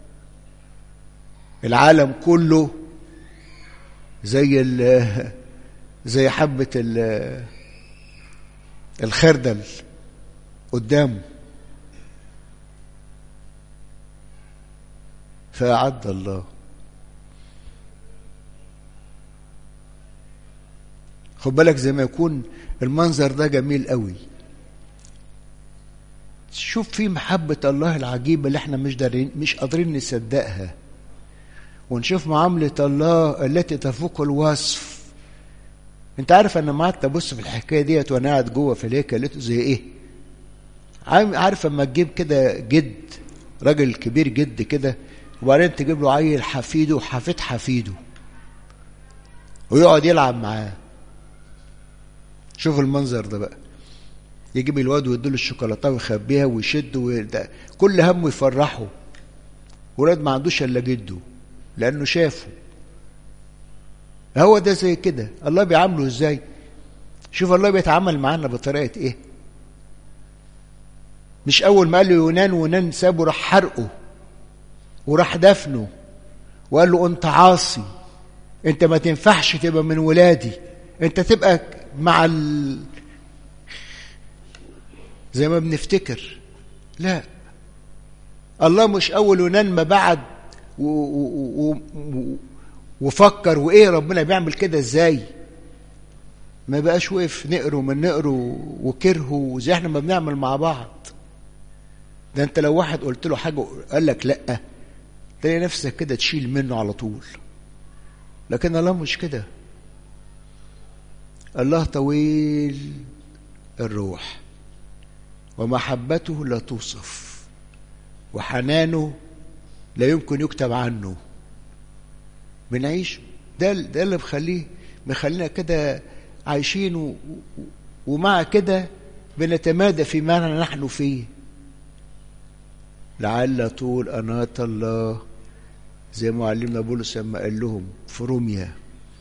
العالم كله زي ال زي حبة ال الخردل قدامه فأعد الله خد بالك زي ما يكون المنظر ده جميل قوي شوف في محبة الله العجيبة اللي احنا مش دارين مش قادرين نصدقها ونشوف معاملة الله التي تفوق الوصف انت عارف انا ما قعدت ابص في الحكايه ديت وانا قاعد جوه في الهيكل لقيته زي ايه عارف اما تجيب كده جد راجل كبير جد كده وبعدين تجيب له عيل حفيده وحفيد حفيده ويقعد يلعب معاه شوف المنظر ده بقى يجيب الواد ويديله الشوكولاته ويخبيها ويشد وده. كل همه يفرحه ولاد ما عندوش الا جده لانه شافه هو ده زي كده الله بيعامله ازاي شوف الله بيتعامل معانا بطريقه ايه مش اول ما قال له يونان ويونان سابه راح حرقه وراح دفنه وقال له انت عاصي انت ما تنفعش تبقى من ولادي انت تبقى مع ال... زي ما بنفتكر لا الله مش اول يونان ما بعد و... و... و... وفكر وايه ربنا بيعمل كده ازاي ما بقاش وقف نقره من نقره وكرهه زي احنا ما بنعمل مع بعض ده انت لو واحد قلت له حاجه قال لك لا تلاقي نفسك كده تشيل منه على طول لكن الله مش كده الله طويل الروح ومحبته لا توصف وحنانه لا يمكن يكتب عنه بنعيش ده ده اللي مخليه مخلينا كده عايشين و... ومع كده بنتمادى فيما نحن فيه لعل طول أناة الله زي ما علمنا بولس لما قال لهم في روميا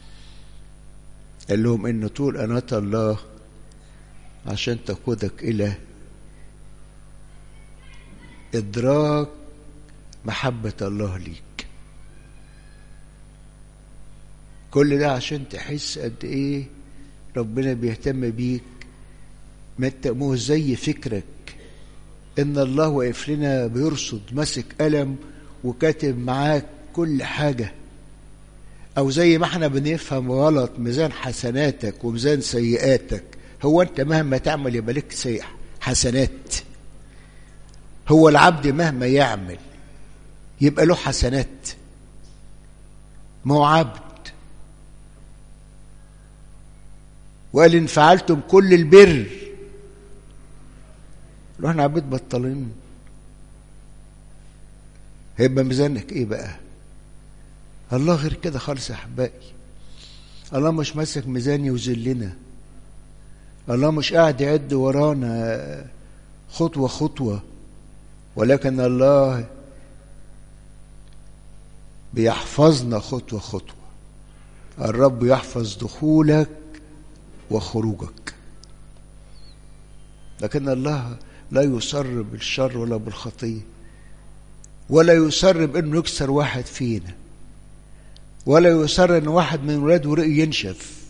قال لهم إن طول أناة الله عشان تقودك إلى إدراك محبة الله ليك كل ده عشان تحس قد إيه ربنا بيهتم بيك ما انت مو زي فكرك ان الله واقف لنا بيرصد ماسك قلم وكاتب معاك كل حاجه او زي ما احنا بنفهم غلط ميزان حسناتك وميزان سيئاتك هو انت مهما تعمل يبقى لك سيئ حسنات هو العبد مهما يعمل يبقى له حسنات ما هو عبد وقال ان فعلتم كل البر لو احنا عبيد بطلين هيبقى ميزانك ايه بقى الله غير كده خالص يا احبائي الله مش ماسك ميزان يذلنا الله مش قاعد يعد ورانا خطوة خطوة ولكن الله بيحفظنا خطوة خطوة الرب يحفظ دخولك وخروجك لكن الله لا يسر بالشر ولا بالخطية ولا يسر بأنه يكسر واحد فينا ولا يسر أن واحد من ولاده رأي ينشف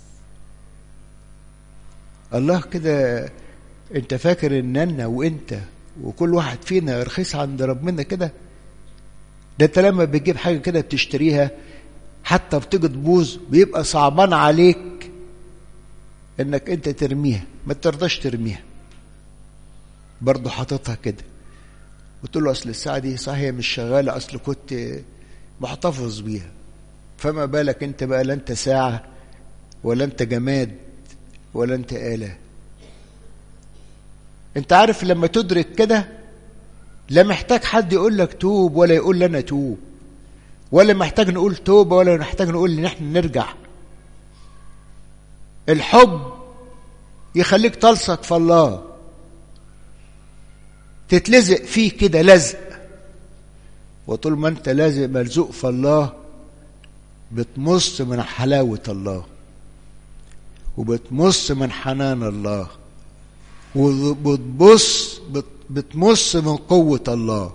الله كده انت فاكر ان انا وانت وكل واحد فينا رخيص عند ربنا كده ده انت لما بتجيب حاجه كده بتشتريها حتى بتيجي تبوظ بيبقى صعبان عليك انك انت ترميها ما ترضاش ترميها برضه حاططها كده قلت له اصل الساعه دي صحيح مش شغاله اصل كنت محتفظ بيها فما بالك انت بقى لا انت ساعه ولا انت جماد ولا انت آلة انت عارف لما تدرك كده لا محتاج حد يقول لك توب ولا يقول لنا توب ولا محتاج نقول توبة ولا محتاج نقول ان احنا نرجع الحب يخليك تلصق في الله تتلزق فيه كده لزق وطول ما انت لازق ملزوق في الله بتمص من حلاوة الله وبتمص من حنان الله وبتبص بتمص من قوة الله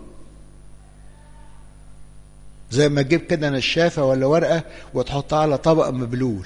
زي ما تجيب كده نشافة ولا ورقة وتحطها على طبق مبلول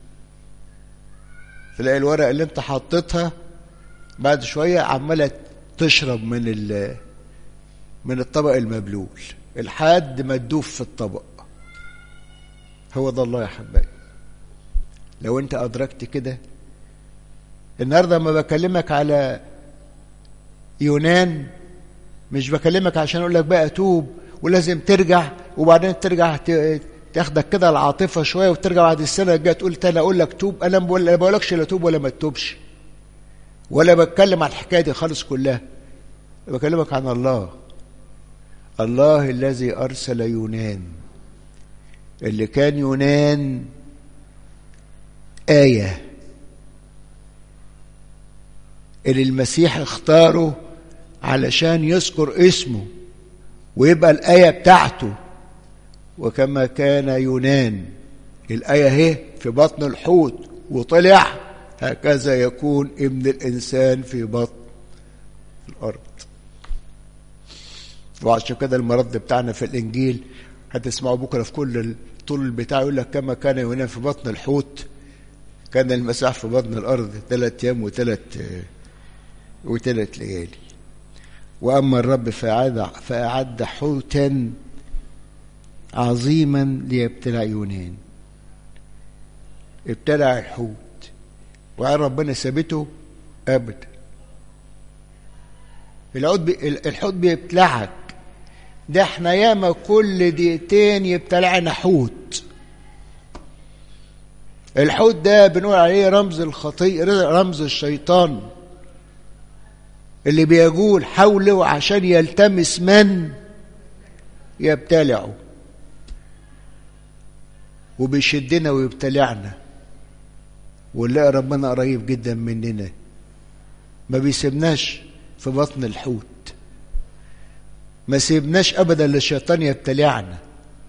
تلاقي الورقة اللي انت حطيتها بعد شوية عمالة تشرب من ال من الطبق المبلول لحد ما تدوب في الطبق هو ده الله يا حبايبي لو انت ادركت كده النهارده لما بكلمك على يونان مش بكلمك عشان اقول لك بقى توب ولازم ترجع وبعدين ترجع تاخدك كده العاطفه شويه وترجع بعد السنه الجايه تقول تاني اقول لك توب انا ما بقولكش لا توب ولا ما تتوبش ولا بتكلم عن الحكايه دي خالص كلها بكلمك عن الله الله الذي ارسل يونان اللي كان يونان آية اللي المسيح اختاره علشان يذكر اسمه ويبقى الآية بتاعته وكما كان يونان الآية اهي في بطن الحوت وطلع هكذا يكون ابن الإنسان في بطن الأرض وعشان كده المرض بتاعنا في الإنجيل هتسمعوا بكرة في كل طول البتاع يقول لك كما كان يونان في بطن الحوت كان المسيح في بطن الأرض ثلاث أيام وثلاث وثلاث ليالي وأما الرب فأعد, فأعد حوتا عظيما ليبتلع يونان ابتلع الحوت وقال ربنا ثابته أبدا العود بي الحوت بيبتلعك ده احنا ياما كل دقيقتين يبتلعنا حوت الحوت ده بنقول عليه رمز الخطيئة رمز الشيطان اللي بيقول حوله عشان يلتمس من يبتلعه وبيشدنا ويبتلعنا ونلاقي ربنا قريب جدا مننا ما بيسيبناش في بطن الحوت ما سيبناش ابدا للشيطان يبتلعنا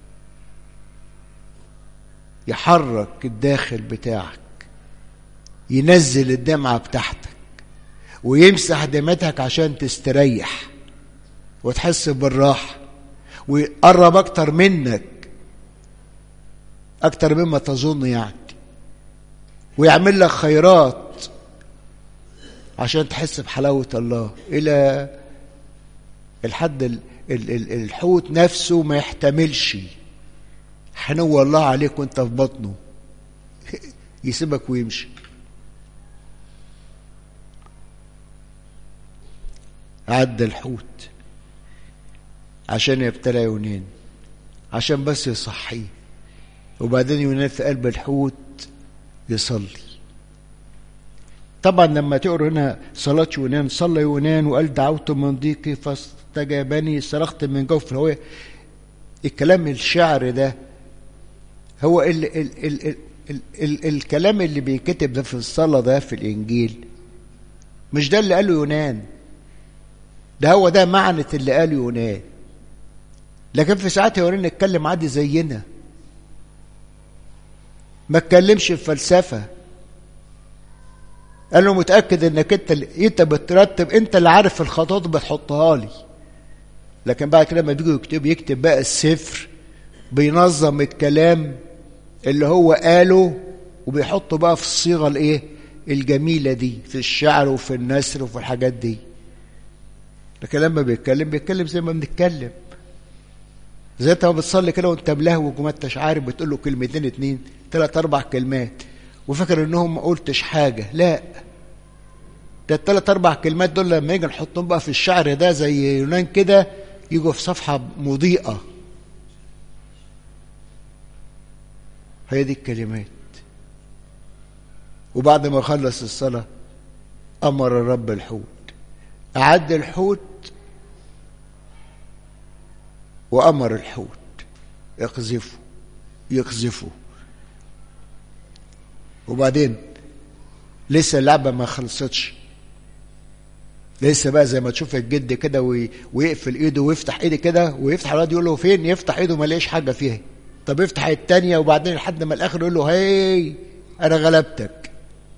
يحرك الداخل بتاعك ينزل الدمعة بتاعتك ويمسح دمعتك عشان تستريح وتحس بالراحة ويقرب أكتر منك أكتر مما تظن يعني ويعمل لك خيرات عشان تحس بحلاوة الله إلى الحد الحوت نفسه ما يحتملش حنو الله عليك وانت في بطنه يسيبك ويمشي عدى الحوت عشان يبتلى يونان عشان بس يصحيه وبعدين يونان في قلب الحوت يصلي طبعا لما تقروا هنا صلاة يونان صلى يونان وقال دعوت من ضيقي فاستجابني صرخت من جوف هو الكلام الشعر ده هو ال ال ال ال ال ال الكلام اللي بيكتب ده في الصلاة ده في الإنجيل مش ده اللي قاله يونان ده هو ده معنى اللي قاله يونان لكن في ساعات يونان نتكلم عادي زينا ما اتكلمش في فلسفة قال له متأكد انك انت انت بترتب انت اللي عارف الخطوات بتحطها لي لكن بعد كده لما بيجي يكتب يكتب بقى السفر بينظم الكلام اللي هو قاله وبيحطه بقى في الصيغة الايه الجميلة دي في الشعر وفي النثر وفي الحاجات دي لكن لما بيتكلم بيتكلم زي ما بنتكلم زي انت ما بتصلي كده وانت ملهوج وما انتش عارف بتقول له كلمتين اتنين تلات اربع كلمات وفاكر انهم ما قلتش حاجه لا ده التلات اربع كلمات دول لما يجي نحطهم بقى في الشعر ده زي يونان كده يجوا في صفحه مضيئه هي دي الكلمات وبعد ما خلص الصلاه امر الرب الحوت اعد الحوت وامر الحوت اقذفه يقذفه وبعدين لسه اللعبة ما خلصتش لسه بقى زي ما تشوف الجد كده ويقفل ايده ويفتح ايده كده ويفتح الواد يقول له فين يفتح ايده ما لاقيش حاجه فيها طب افتح التانية وبعدين لحد ما الاخر يقول له هي انا غلبتك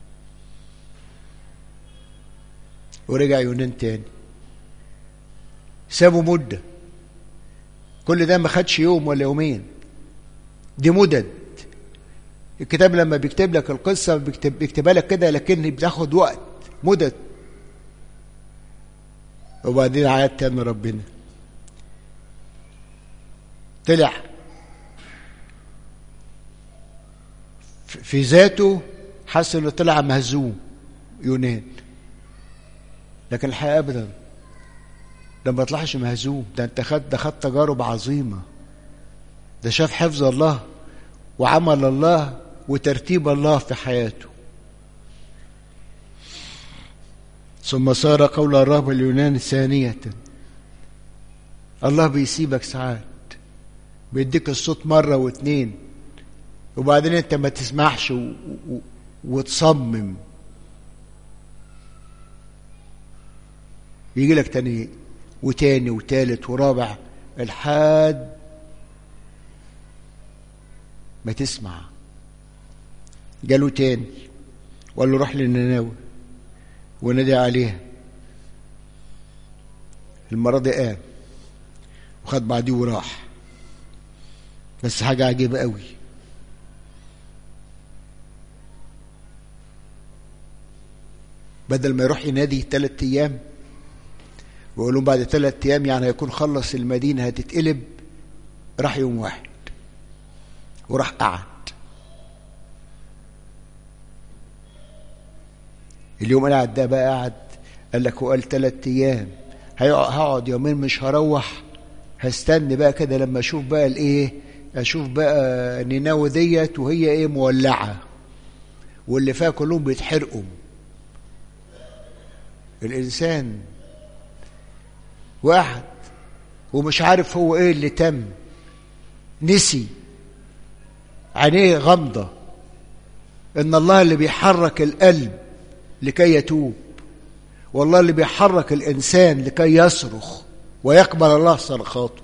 ورجع يونان تاني سابوا مده كل ده ما خدش يوم ولا يومين دي مدد الكتاب لما بيكتب لك القصة بيكتب بيكتبها لك كده لكن بتاخد وقت مدد وبعدين عاد تاني ربنا طلع في ذاته حس انه طلع مهزوم يونان لكن الحقيقة ابدا ده ما طلعش مهزوم ده انت خد ده خد تجارب عظيمه ده شاف حفظ الله وعمل الله وترتيب الله في حياته ثم صار قول الرب اليونان ثانية الله بيسيبك ساعات بيديك الصوت مرة واتنين وبعدين انت ما تسمعش و... و... وتصمم يجي لك تاني وتاني وتالت ورابع الحاد ما تسمع جاله تاني وقال له روح للنناوي ونادي عليها المرة دي قام وخد بعديه وراح بس حاجة عجيبة قوي بدل ما يروح ينادي ثلاث أيام ويقول لهم بعد ثلاث أيام يعني هيكون خلص المدينة هتتقلب راح يوم واحد وراح قعد اليوم اللي قعد ده بقى قعد قال لك هو قال ثلاث ايام هقعد يومين مش هروح هستني بقى كده لما اشوف بقى الايه اشوف بقى نينوى ديت وهي ايه مولعه واللي فيها كلهم بيتحرقوا الانسان واحد ومش عارف هو ايه اللي تم نسي عينيه غمضه ان الله اللي بيحرك القلب لكي يتوب والله اللي بيحرك الانسان لكي يصرخ ويقبل الله صرخاته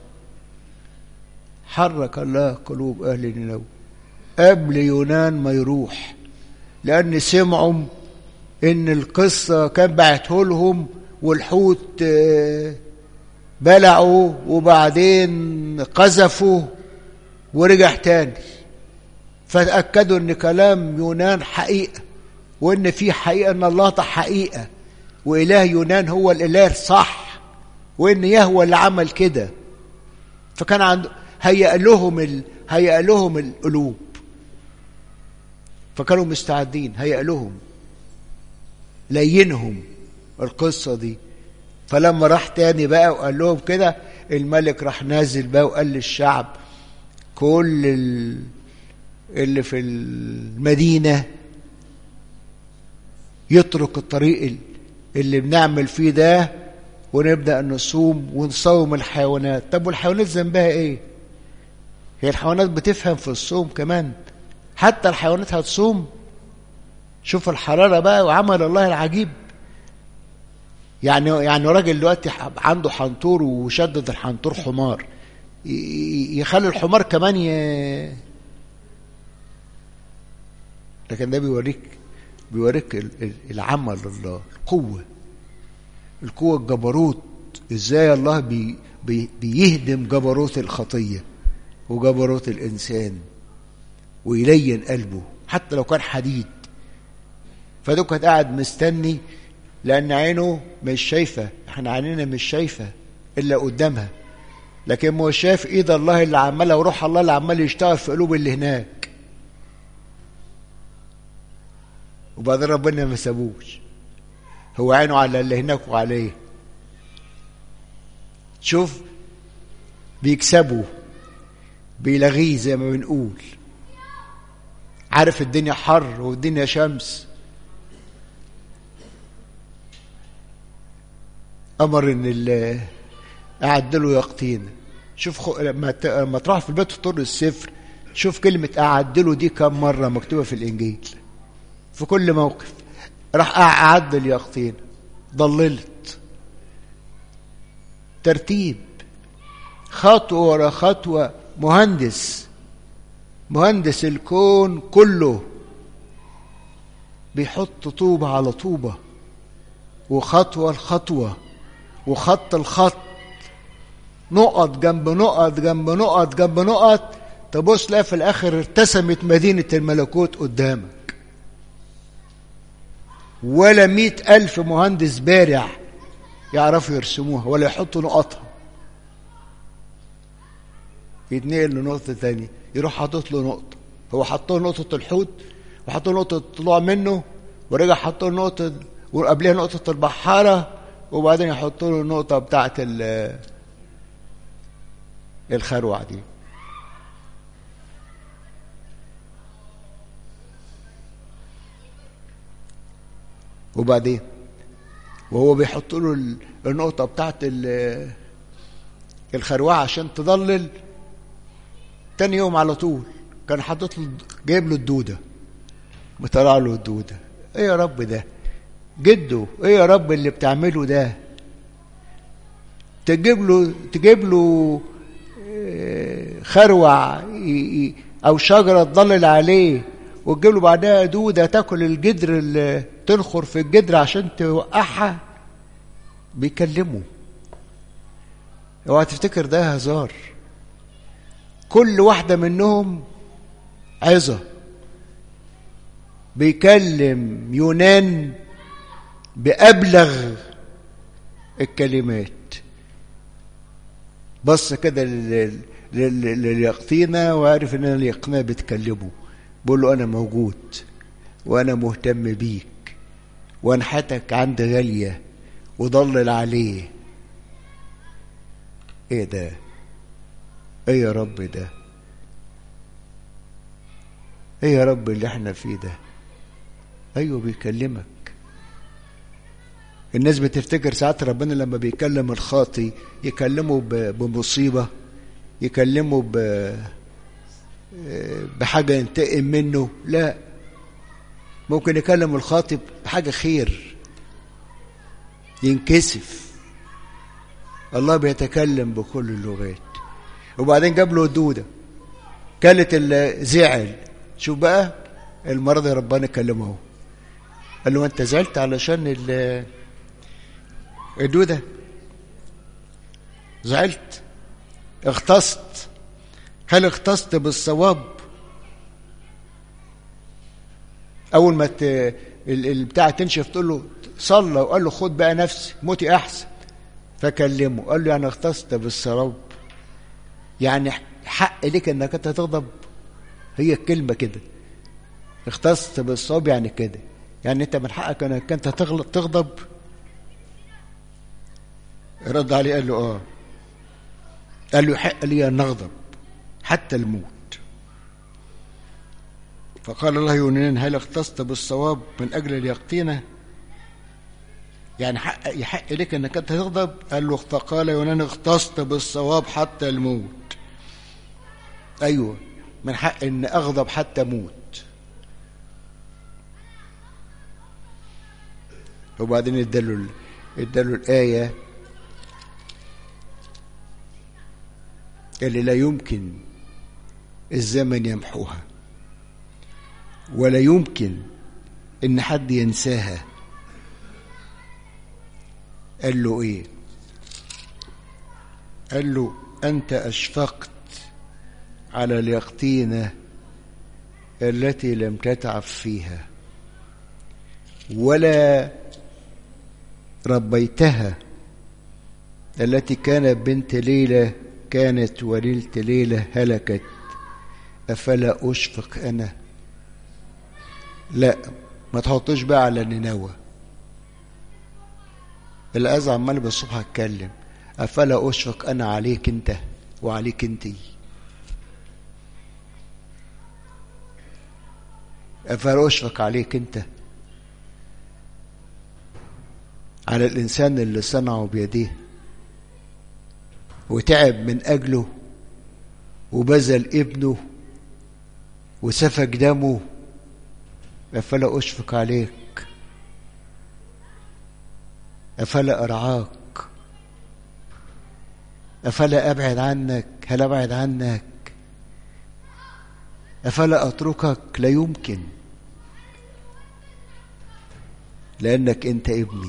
حرك الله قلوب اهل نينوى قبل يونان ما يروح لان سمعوا ان القصه كان بعته لهم والحوت بلعوا وبعدين قذفوا ورجع تاني فتاكدوا ان كلام يونان حقيقه وان في حقيقه ان الله ده حقيقه واله يونان هو الاله صح وان يهوى اللي عمل كده فكان عنده هيأ لهم ال... هيأ لهم القلوب فكانوا مستعدين هيأ لهم لينهم القصه دي فلما راح تاني بقى وقال لهم كده الملك راح نازل بقى وقال للشعب كل ال... اللي في المدينه يترك الطريق اللي بنعمل فيه ده ونبدا نصوم ونصوم الحيوانات طب والحيوانات ذنبها ايه هي الحيوانات بتفهم في الصوم كمان حتى الحيوانات هتصوم شوف الحراره بقى وعمل الله العجيب يعني يعني راجل دلوقتي عنده حنطور وشدد الحنطور حمار يخلي الحمار كمان ي... لكن ده بيوريك بيوريك العمل الله القوة القوة الجبروت ازاي الله بي بي بيهدم جبروت الخطية وجبروت الإنسان ويلين قلبه حتى لو كان حديد فدوك كانت قاعد مستني لأن عينه مش شايفة احنا عينينا مش شايفة إلا قدامها لكن ما هو شايف ايد الله اللي عمالة وروح الله اللي عمال يشتغل في قلوب اللي هناك وبعدين ربنا ما سابوش هو عينه على اللي هناك وعليه شوف بيكسبوا بيلغيه زي ما بنقول عارف الدنيا حر والدنيا شمس امر ان ال اعد له يقطين شوف خ... لما ت... لما تروح في البيت تطر السفر شوف كلمه اعد له دي كم مره مكتوبه في الانجيل في كل موقف راح أعد اليقطين ضللت ترتيب خطوة ورا خطوة مهندس مهندس الكون كله بيحط طوبة على طوبة وخطوة لخطوة وخط الخط نقط جنب نقط جنب نقط جنب نقط تبص لا في الآخر ارتسمت مدينة الملكوت قدامك ولا مئة ألف مهندس بارع يعرفوا يرسموها ولا يحطوا نقطها يتنقل لنقطة تانية يروح حاطط له نقطة هو حط له نقطة الحوت وحط له نقطة الطلوع منه ورجع حط له نقطة وقبلها نقطة البحارة وبعدين يحط له النقطة بتاعت الخروع دي وبعدين وهو بيحط له النقطة بتاعت الخروعة عشان تضلل تاني يوم على طول كان حاطط له جايب له الدودة مطلع له الدودة ايه يا رب ده جده ايه يا رب اللي بتعمله ده تجيب له تجيب له خروع او شجره تضلل عليه وتجيب له بعدها دوده تاكل الجدر اللي تنخر في الجدر عشان توقعها بيكلمه اوعى تفتكر ده هزار كل واحدة منهم عظة بيكلم يونان بأبلغ الكلمات بص كده لليقطينة وعارف ان اليقطينة بتكلمه بقول له انا موجود وانا مهتم بيك وانحتك عند غالية وضلل عليه ايه ده ايه يا رب ده ايه يا رب اللي احنا فيه ده ايوه بيكلمك الناس بتفتكر ساعات ربنا لما بيكلم الخاطي يكلمه بمصيبة يكلمه ب بحاجة ينتقم منه لا ممكن يكلم الخاطب بحاجة خير ينكسف الله بيتكلم بكل اللغات وبعدين جاب له دودة كلت الزعل شوف بقى المرض ربنا كلمه قال له انت زعلت علشان الدودة زعلت اختصت هل اختصت بالصواب اول ما البتاع تنشف تقول له صلى وقال له خد بقى نفسي موتي احسن فكلمه قال له يعني اختصت بالصواب يعني حق ليك انك انت تغضب هي الكلمه كده اختصت بالصواب يعني كده يعني انت من حقك انك انت تغلط تغضب رد عليه قال له اه قال له يحق لي ان اغضب حتى الموت فقال الله يونان هل اختصت بالصواب من اجل اليقطينه يعني حق يحق لك انك انت تغضب قال له فقال يونان اختصت بالصواب حتى الموت ايوه من حق ان اغضب حتى موت وبعدين اداله اداله الايه اللي لا يمكن الزمن يمحوها ولا يمكن ان حد ينساها قال له ايه قال له انت اشفقت على اليقطينه التي لم تتعب فيها ولا ربيتها التي كانت بنت ليله كانت وليلة ليلة هلكت أفلا أشفق أنا لا ما تحطوش بقى على نينوى الأذى عمال بالصبح أتكلم أفلا أشفق أنا عليك أنت وعليك أنتي أفلا أشفق عليك أنت على الإنسان اللي صنعه بيديه وتعب من أجله وبذل ابنه وسفك دمه أفلا أشفق عليك أفلا أرعاك أفلا أبعد عنك هل أبعد عنك أفلا أتركك لا يمكن لأنك أنت ابني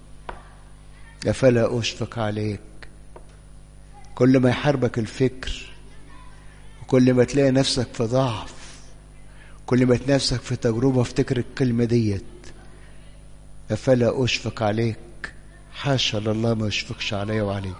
أفلا أشفق عليك كل ما يحاربك الفكر وكل ما تلاقي نفسك في ضعف كل ما تلاقي نفسك في تجربة افتكر الكلمة ديت أفلا أشفق عليك حاشا لله ما يشفقش عليا وعليك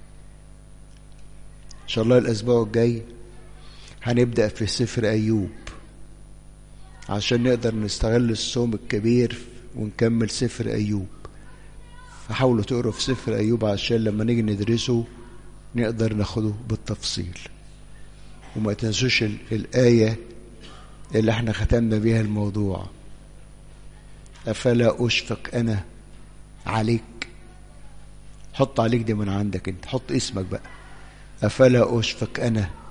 إن شاء الله الأسبوع الجاي هنبدأ في سفر أيوب عشان نقدر نستغل الصوم الكبير ونكمل سفر أيوب فحاولوا تقروا في سفر أيوب عشان لما نيجي ندرسه نقدر ناخده بالتفصيل وما تنسوش الآية اللي احنا ختمنا بيها الموضوع أفلا أشفق أنا عليك حط عليك دي من عندك انت حط اسمك بقى أفلا أشفق أنا